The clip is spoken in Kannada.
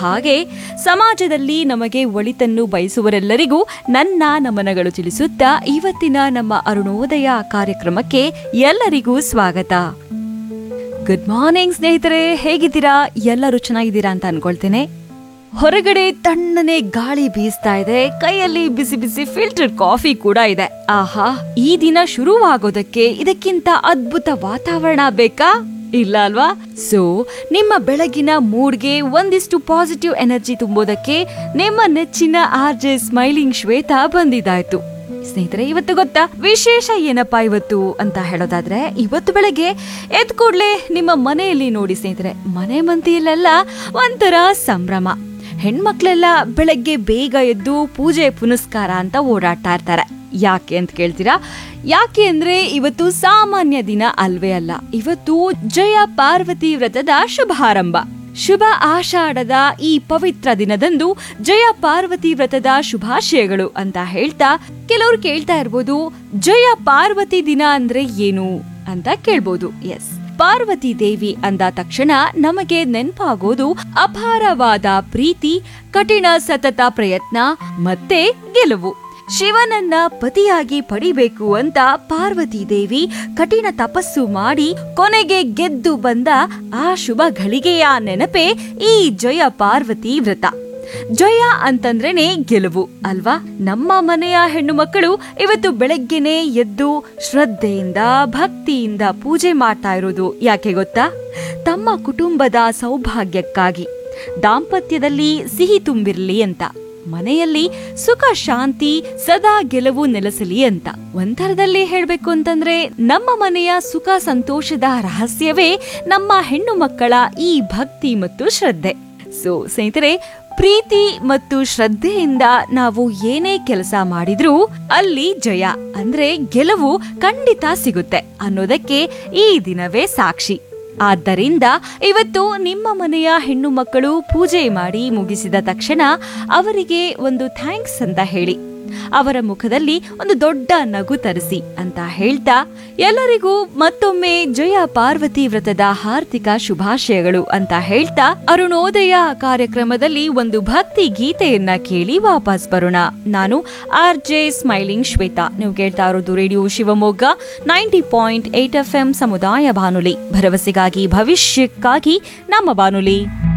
ಹಾಗೆ ಸಮಾಜದಲ್ಲಿ ನಮಗೆ ಒಳಿತನ್ನು ಬಯಸುವರೆಲ್ಲರಿಗೂ ನನ್ನ ನಮನಗಳು ತಿಳಿಸುತ್ತಾ ಇವತ್ತಿನ ನಮ್ಮ ಅರುಣೋದಯ ಕಾರ್ಯಕ್ರಮಕ್ಕೆ ಎಲ್ಲರಿಗೂ ಸ್ವಾಗತ ಗುಡ್ ಮಾರ್ನಿಂಗ್ ಸ್ನೇಹಿತರೆ ಹೇಗಿದ್ದೀರಾ ಎಲ್ಲರೂ ಚೆನ್ನಾಗಿದ್ದೀರಾ ಅಂತ ಅನ್ಕೊಳ್ತೇನೆ ಹೊರಗಡೆ ತಣ್ಣನೆ ಗಾಳಿ ಬೀಸ್ತಾ ಇದೆ ಕೈಯಲ್ಲಿ ಬಿಸಿ ಬಿಸಿ ಫಿಲ್ಟರ್ ಕಾಫಿ ಕೂಡ ಇದೆ ಆಹಾ ಈ ದಿನ ಶುರುವಾಗೋದಕ್ಕೆ ಇದಕ್ಕಿಂತ ಅದ್ಭುತ ವಾತಾವರಣ ಬೇಕಾ ಇಲ್ಲ ಅಲ್ವಾ ಸೊ ನಿಮ್ಮ ಬೆಳಗಿನ ಮೂಡ್ಗೆ ಒಂದಿಷ್ಟು ಪಾಸಿಟಿವ್ ಎನರ್ಜಿ ತುಂಬೋದಕ್ಕೆ ನಿಮ್ಮ ನೆಚ್ಚಿನ ಆರ್ ಜೆ ಸ್ಮೈಲಿಂಗ್ ಶ್ವೇತಾ ಬಂದಿದ್ದಾಯ್ತು ಸ್ನೇಹಿತರೆ ಇವತ್ತು ಗೊತ್ತಾ ವಿಶೇಷ ಏನಪ್ಪಾ ಇವತ್ತು ಅಂತ ಹೇಳೋದಾದ್ರೆ ಇವತ್ತು ಬೆಳಗ್ಗೆ ಎದ್ ಕೂಡ್ಲೆ ನಿಮ್ಮ ಮನೆಯಲ್ಲಿ ನೋಡಿ ಸ್ನೇಹಿತರೆ ಮನೆ ಮಂದಿಯಲ್ಲೆಲ್ಲ ಒಂಥರ ಸಂಭ್ರಮ ಹೆಣ್ಮಕ್ಳೆಲ್ಲ ಬೆಳಗ್ಗೆ ಬೇಗ ಎದ್ದು ಪೂಜೆ ಪುನಸ್ಕಾರ ಅಂತ ಓಡಾಡ್ತಾ ಇರ್ತಾರೆ ಯಾಕೆ ಅಂತ ಕೇಳ್ತೀರಾ ಯಾಕೆ ಅಂದ್ರೆ ಇವತ್ತು ಸಾಮಾನ್ಯ ದಿನ ಅಲ್ವೇ ಅಲ್ಲ ಇವತ್ತು ಜಯ ಪಾರ್ವತಿ ವ್ರತದ ಶುಭಾರಂಭ ಶುಭ ಆಷಾಢದ ಈ ಪವಿತ್ರ ದಿನದಂದು ಜಯ ಪಾರ್ವತಿ ವ್ರತದ ಶುಭಾಶಯಗಳು ಅಂತ ಹೇಳ್ತಾ ಕೆಲವರು ಕೇಳ್ತಾ ಇರ್ಬೋದು ಜಯ ಪಾರ್ವತಿ ದಿನ ಅಂದ್ರೆ ಏನು ಅಂತ ಕೇಳ್ಬೋದು ಎಸ್ ಪಾರ್ವತಿ ದೇವಿ ಅಂದ ತಕ್ಷಣ ನಮಗೆ ನೆನಪಾಗೋದು ಅಪಾರವಾದ ಪ್ರೀತಿ ಕಠಿಣ ಸತತ ಪ್ರಯತ್ನ ಮತ್ತೆ ಗೆಲುವು ಶಿವನನ್ನ ಪತಿಯಾಗಿ ಪಡಿಬೇಕು ಅಂತ ಪಾರ್ವತಿ ದೇವಿ ಕಠಿಣ ತಪಸ್ಸು ಮಾಡಿ ಕೊನೆಗೆ ಗೆದ್ದು ಬಂದ ಆ ಶುಭ ಘಳಿಗೆಯ ನೆನಪೇ ಈ ಜಯ ಪಾರ್ವತಿ ವ್ರತ ಜಯ ಅಂತಂದ್ರೇನೆ ಗೆಲುವು ಅಲ್ವಾ ನಮ್ಮ ಮನೆಯ ಹೆಣ್ಣು ಮಕ್ಕಳು ಇವತ್ತು ಬೆಳಗ್ಗೆನೆ ಎದ್ದು ಶ್ರದ್ಧೆಯಿಂದ ಭಕ್ತಿಯಿಂದ ಪೂಜೆ ಮಾಡ್ತಾ ಇರೋದು ಯಾಕೆ ಗೊತ್ತಾ ತಮ್ಮ ಕುಟುಂಬದ ಸೌಭಾಗ್ಯಕ್ಕಾಗಿ ದಾಂಪತ್ಯದಲ್ಲಿ ಸಿಹಿ ತುಂಬಿರ್ಲಿ ಅಂತ ಮನೆಯಲ್ಲಿ ಸುಖ ಶಾಂತಿ ಸದಾ ಗೆಲುವು ನೆಲೆಸಲಿ ಅಂತ ಒಂಥರದಲ್ಲಿ ಹೇಳ್ಬೇಕು ಅಂತಂದ್ರೆ ನಮ್ಮ ಮನೆಯ ಸುಖ ಸಂತೋಷದ ರಹಸ್ಯವೇ ನಮ್ಮ ಹೆಣ್ಣು ಮಕ್ಕಳ ಈ ಭಕ್ತಿ ಮತ್ತು ಶ್ರದ್ಧೆ ಸೊ ಸ್ನೇಹಿತರೆ ಪ್ರೀತಿ ಮತ್ತು ಶ್ರದ್ಧೆಯಿಂದ ನಾವು ಏನೇ ಕೆಲಸ ಮಾಡಿದ್ರೂ ಅಲ್ಲಿ ಜಯ ಅಂದ್ರೆ ಗೆಲುವು ಖಂಡಿತ ಸಿಗುತ್ತೆ ಅನ್ನೋದಕ್ಕೆ ಈ ದಿನವೇ ಸಾಕ್ಷಿ ಆದ್ದರಿಂದ ಇವತ್ತು ನಿಮ್ಮ ಮನೆಯ ಹೆಣ್ಣು ಮಕ್ಕಳು ಪೂಜೆ ಮಾಡಿ ಮುಗಿಸಿದ ತಕ್ಷಣ ಅವರಿಗೆ ಒಂದು ಥ್ಯಾಂಕ್ಸ್ ಅಂತ ಹೇಳಿ ಅವರ ಮುಖದಲ್ಲಿ ಒಂದು ದೊಡ್ಡ ನಗು ತರಿಸಿ ಅಂತ ಹೇಳ್ತಾ ಎಲ್ಲರಿಗೂ ಮತ್ತೊಮ್ಮೆ ಜಯ ಪಾರ್ವತಿ ವ್ರತದ ಹಾರ್ದಿಕ ಶುಭಾಶಯಗಳು ಅಂತ ಹೇಳ್ತಾ ಅರುಣೋದಯ ಕಾರ್ಯಕ್ರಮದಲ್ಲಿ ಒಂದು ಭಕ್ತಿ ಗೀತೆಯನ್ನ ಕೇಳಿ ವಾಪಸ್ ಬರೋಣ ನಾನು ಆರ್ ಜೆ ಸ್ಮೈಲಿಂಗ್ ಶ್ವೇತಾ ನೀವು ಕೇಳ್ತಾ ಇರೋದು radio Shivamogga ninety point eight F M ಸಮುದಾಯ ಬಾನುಲಿ ಭರವಸೆಗಾಗಿ ಭವಿಷ್ಯಕ್ಕಾಗಿ ನಮ್ಮ ಬಾನುಲಿ